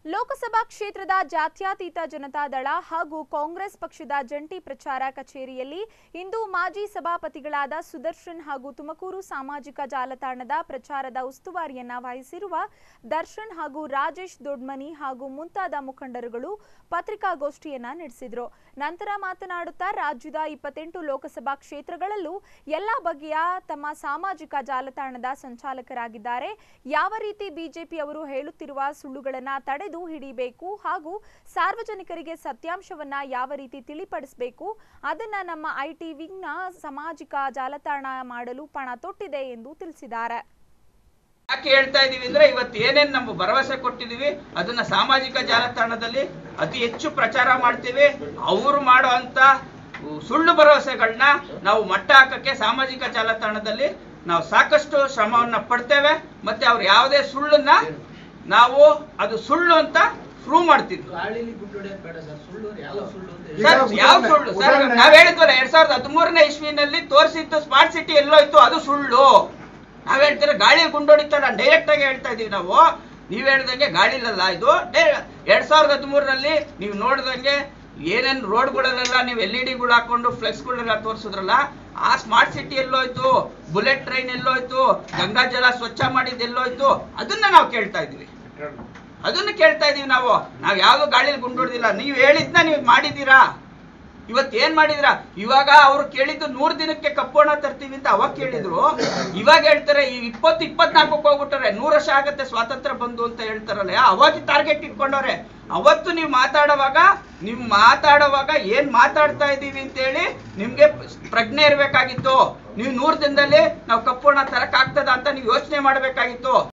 ಲೋಕಸಭಾ ಕ್ಷೇತ್ರದ ಜಾತ್ಯತೀತ ಜನತಾದಳ ಹಾಗೂ ಕಾಂಗ್ರೆಸ್ ಪಕ್ಷದ ಜಂಟಿ ಪ್ರಚಾರ ಕಚೇರಿಯಲ್ಲಿ ಇಂದು ಮಾಜಿ ಸಭಾಪತಿಗಳಾದ ಸುದರ್ಶನ್ ಹಾಗೂ ತುಮಕೂರು ಸಾಮಾಜಿಕ ಜಾಲತಾಣದ ಪ್ರಚಾರದ ಉಸ್ತುವಾರಿಯನ್ನ ವಹಿಸಿರುವ ದರ್ಶನ್ ಹಾಗೂ ರಾಜೇಶ್ ದೊಡ್ಮನಿ ಹಾಗೂ ಮುಂತಾದ ಮುಖಂಡರುಗಳು ಪತ್ರಿಕಾಗೋಷ್ಠಿಯನ್ನ ನಡೆಸಿದರು ನಂತರ ಮಾತನಾಡುತ್ತಾ ರಾಜ್ಯದ ಇಪ್ಪತ್ತೆಂಟು ಲೋಕಸಭಾ ಕ್ಷೇತ್ರಗಳಲ್ಲೂ ಎಲ್ಲ ಬಗೆಯ ತಮ್ಮ ಸಾಮಾಜಿಕ ಜಾಲತಾಣದ ಸಂಚಾಲಕರಾಗಿದ್ದಾರೆ ಯಾವ ರೀತಿ ಬಿಜೆಪಿ ಅವರು ಹೇಳುತ್ತಿರುವ ಸುಳ್ಳುಗಳನ್ನ ತಡೆದು ಹಿಡಿಬೇಕು ಹಾಗೂ ಸಾರ್ವಜನಿಕರಿಗೆ ಸತ್ಯಾಂಶವನ್ನ ಯಾವ ರೀತಿ ತಿಳಿಪಡಿಸಬೇಕು ಅದನ್ನ ನಮ್ಮ ಐಟಿ ವಿಂಗ್ನ ಸಾಮಾಜಿಕ ಜಾಲತಾಣ ಮಾಡಲು ಪಣ ತೊಟ್ಟಿದೆ ಎಂದು ತಿಳಿಸಿದ್ದಾರೆ ಯಾಕೆ ಹೇಳ್ತಾ ಇದೀವಿ ಅಂದ್ರೆ ಇವತ್ತು ಏನೇನ್ ನಮ್ಮ ಭರವಸೆ ಕೊಟ್ಟಿದೀವಿ ಅದನ್ನ ಸಾಮಾಜಿಕ ಜಾಲತಾಣದಲ್ಲಿ ಅತಿ ಹೆಚ್ಚು ಪ್ರಚಾರ ಮಾಡ್ತೀವಿ ಅವರು ಮಾಡುವಂತ ಸುಳ್ಳು ಭರವಸೆಗಳನ್ನ ನಾವು ಮಟ್ಟ ಹಾಕಕ್ಕೆ ಸಾಮಾಜಿಕ ಜಾಲತಾಣದಲ್ಲಿ ನಾವು ಸಾಕಷ್ಟು ಶ್ರಮವನ್ನ ಪಡ್ತೇವೆ ಮತ್ತೆ ಅವ್ರು ಯಾವುದೇ ಸುಳ್ಳನ್ನ ನಾವು ಅದು ಸುಳ್ಳು ಅಂತ ಪ್ರೂವ್ ಮಾಡ್ತೀವಿ ಗಾಳಿಲಿ ಗುಡ್ಡೊಡೆಯೋದು ಬೇಡ ಸರ್ ಸುಳ್ಳು ಯಾವ ಸುಳ್ಳು ಅಂತ ಹೇಳಿ. ಸರ್ ಯಾವ ಸುಳ್ಳು ಸರ್ ನಾವ್ ಹೇಳಿದ್ವಲ್ಲ ಎರಡ್ ಸಾವಿರದ ಹದಿಮೂರನೇ ಇಸ್ವಿನಲ್ಲಿ ತೋರಿಸಿದ್ದು ಸ್ಮಾರ್ಟ್ ಸಿಟಿ ಎಲ್ಲೋಯ್ತು ಅದು ಸುಳ್ಳು ನಾವ್ ಹೇಳ್ತೀರ ಗಾಳಿ ಗುಂಡೊಡಿತಲ್ಲ ಡೈರೆಕ್ಟ್ ಆಗಿ ಹೇಳ್ತಾ ಇದೀವಿ ನಾವು ನೀವ್ ಹೇಳ್ದಂಗೆ ಗಾಳಿಲಲ್ಲ ಇದು ಡೈರೆ- ಎರಡ್ ಸಾವಿರದ ಹದಿಮೂರರಲ್ಲಿ ನೀವು ನೋಡ್ದಂಗೆ ಏನೇನ್ ರೋಡ್ಗಳಲ್ಲೆಲ್ಲ ನೀವು ಎಲ್ ಇ ಡಿಗಳು ಹಾಕೊಂಡು ಫ್ಲೆಕ್ಸ್ಗಳೆಲ್ಲ ತೋರಿಸಿದ್ರಲ್ಲ ಆ ಸ್ಮಾರ್ಟ್ ಸಿಟಿ ಎಲ್ಲೋಯ್ತು ಬುಲೆಟ್ ಟ್ರೈನ್ ಎಲ್ಲೋಯ್ತು ಗಂಗಾ ಜಲ ಸ್ವಚ್ಛ ಮಾಡಿದ್ ಎಲ್ಲೋಯ್ತು ಅದನ್ನ ನಾವು ಕೇಳ್ತಾ ಇದೀವಿ ಅದನ್ನ ಕೇಳ್ತಾ ಇದೀವಿ ನಾವು ನಾವ್ ಯಾವ್ದು ಗಾಳಿಲಿ ಗುಂಡೊಡ್ದಿಲ್ಲ ನೀವ್ ಹೇಳಿದ್ನ ನೀವು ಮಾಡಿದೀರಾ ಇವತ್ ಏನ್ ಮಾಡಿದ್ರ ಇವಾಗ ಅವ್ರು ಕೇಳಿದ್ದು ನೂರ್ ದಿನಕ್ಕೆ ಕಪ್ಪೋಣ ತರ್ತೀವಿ ಅಂತ ಅವಾಗ ಕೇಳಿದ್ರು ಇವಾಗ ಹೇಳ್ತಾರೆ ಈ ಇಪ್ಪತ್ತು ಇಪ್ಪತ್ನಾಲ್ಕಕ್ಕೆ ಹೋಗ್ಬಿಟ್ಟಾರೆ ನೂರು ವರ್ಷ ಆಗತ್ತೆ ಸ್ವಾತಂತ್ರ್ಯ ಬಂದು ಅಂತ ಹೇಳ್ತಾರಲ್ಲ ಅವಾಗ ಟಾರ್ಗೆಟ್ ಇಟ್ಕೊಂಡವ್ರೆ ಅವತ್ತು ನೀವು ಮಾತಾಡುವಾಗ ನೀವು ಮಾತಾಡುವಾಗ ಏನ್ ಮಾತಾಡ್ತಾ ಇದೀವಿ ಅಂತ ಹೇಳಿ ನಿಮ್ಗೆ ಪ್ರಜ್ಞೆ ಇರ್ಬೇಕಾಗಿತ್ತು ನೀವು ನೂರ್ ದಿನದಲ್ಲಿ ನಾವು ಕಪ್ಪೋಣ ತರಕ್ ಆಗ್ತದ ಅಂತ ನೀವು ಯೋಚನೆ ಮಾಡ್ಬೇಕಾಗಿತ್ತು